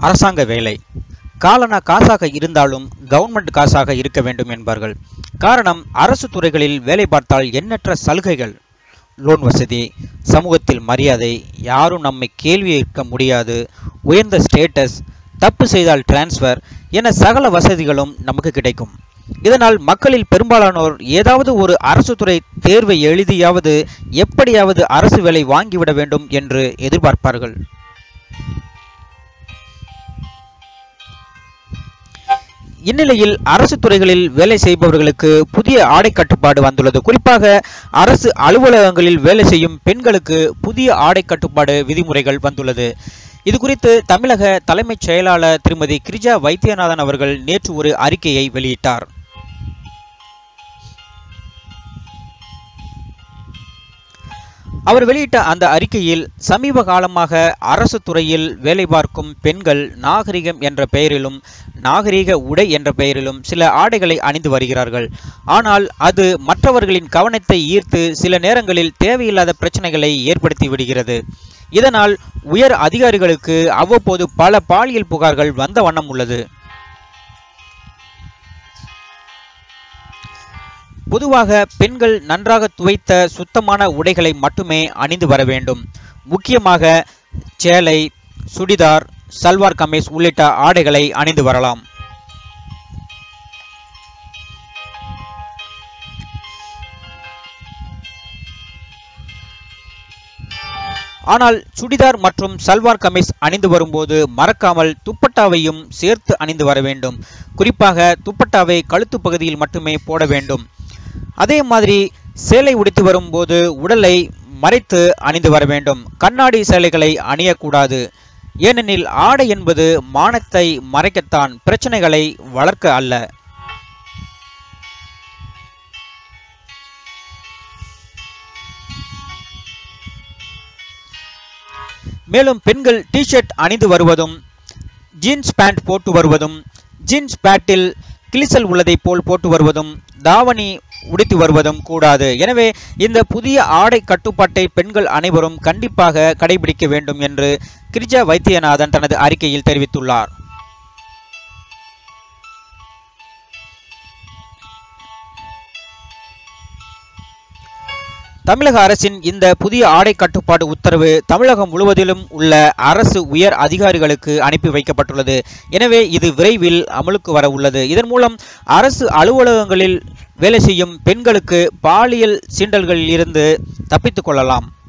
அரசாங்க வேலை காலனா காசாக இருந்தாலும் கவர்மெண்ட் காசாக இருக்க வேண்டும் என்பார்கள் காரணம் அரசு துறைகளில் வேலை பார்த்தால் எண்ணற்ற சலுகைகள் லோன் வசதி சமூகத்தில் மரியாதை யாரும் நம்மை கேள்வி கேட்க முடியாது உயர்ந்த ஸ்டேட்டஸ் தப்பு செய்தால் டிரான்ஸ்ஃபர் என சகல வசதிகளும் நமக்கு கிடைக்கும் இதனால் மக்களில் பெரும்பாலானோர் ஏதாவது ஒரு அரசு துறை தேர்வை எழுதியாவது எப்படியாவது அரசு வேலை வாங்கிவிட வேண்டும் என்று எதிர்பார்ப்பார்கள் இந்நிலையில் அரசு துறைகளில் வேலை செய்பவர்களுக்கு புதிய ஆடை கட்டுப்பாடு வந்துள்ளது குறிப்பாக அரசு அலுவலகங்களில் வேலை செய்யும் பெண்களுக்கு புதிய ஆடை கட்டுப்பாடு விதிமுறைகள் வந்துள்ளது இது குறித்து தமிழக தலைமைச் செயலாளர் திருமதி கிரிஜா வைத்தியநாதன் அவர்கள் நேற்று ஒரு அறிக்கையை வெளியிட்டார் அவர் வெளியிட்ட அந்த அறிக்கையில் சமீப காலமாக அரசு துறையில் வேலை பார்க்கும் பெண்கள் நாகரிகம் என்ற பெயரிலும் நாகரிக உடை என்ற பெயரிலும் சில ஆடைகளை அணிந்து வருகிறார்கள் ஆனால் அது மற்றவர்களின் கவனத்தை ஈர்த்து சில நேரங்களில் தேவையில்லாத பிரச்சனைகளை ஏற்படுத்தி விடுகிறது இதனால் உயர் அதிகாரிகளுக்கு அவ்வப்போது பல பாலியல் புகார்கள் வந்த வண்ணம் உள்ளது பொதுவாக பெண்கள் நன்றாக துவைத்த சுத்தமான உடைகளை மட்டுமே அணிந்து வர வேண்டும் முக்கியமாக சேலை சுடிதார் சல்வார் கமீஸ் உள்ளிட்ட ஆடைகளை அணிந்து வரலாம் ஆனால் சுடிதார் மற்றும் சல்வார் கமீஸ் அணிந்து வரும்போது மறக்காமல் துப்பட்டாவையும் சேர்த்து அணிந்து வர வேண்டும் குறிப்பாக துப்பட்டாவை கழுத்து பகுதியில் மட்டுமே போட வேண்டும் அதே மாதிரி சேலை உடுத்தி வரும்போது உடலை மறைத்து அணிந்து வர வேண்டும் கண்ணாடி சேலைகளை அணியக்கூடாது ஏனெனில் ஆடை என்பது மானத்தை மறைக்கத்தான் பிரச்சனைகளை வளர்க்க அல்ல மேலும் பெண்கள் டி ஷர்ட் அணிந்து வருவதும் ஜீன்ஸ் பேண்ட் போட்டு வருவதும் ஜீன்ஸ் பேட்டில் கிளிசல் உள்ளதை போல் போட்டு வருவதும் தாவணி உடுத்தி வருவதும் கூடாது எனவே இந்த புதிய ஆடை கட்டுப்பாட்டை பெண்கள் அனைவரும் கண்டிப்பாக கடைபிடிக்க வேண்டும் என்று கிரிஜா வைத்தியநாதன் தனது அறிக்கையில் தெரிவித்துள்ளார் தமிழக அரசின் இந்த புதிய ஆடை கட்டுப்பாடு உத்தரவு தமிழகம் முழுவதிலும் உள்ள அரசு உயர் அதிகாரிகளுக்கு அனுப்பி வைக்கப்பட்டுள்ளது எனவே இது விரைவில் அமலுக்கு வர உள்ளது இதன் மூலம் அரசு அலுவலகங்களில் வேலை செய்யும் பெண்களுக்கு பாலியல் சீண்டல்களில் இருந்து தப்பித்துக் கொள்ளலாம்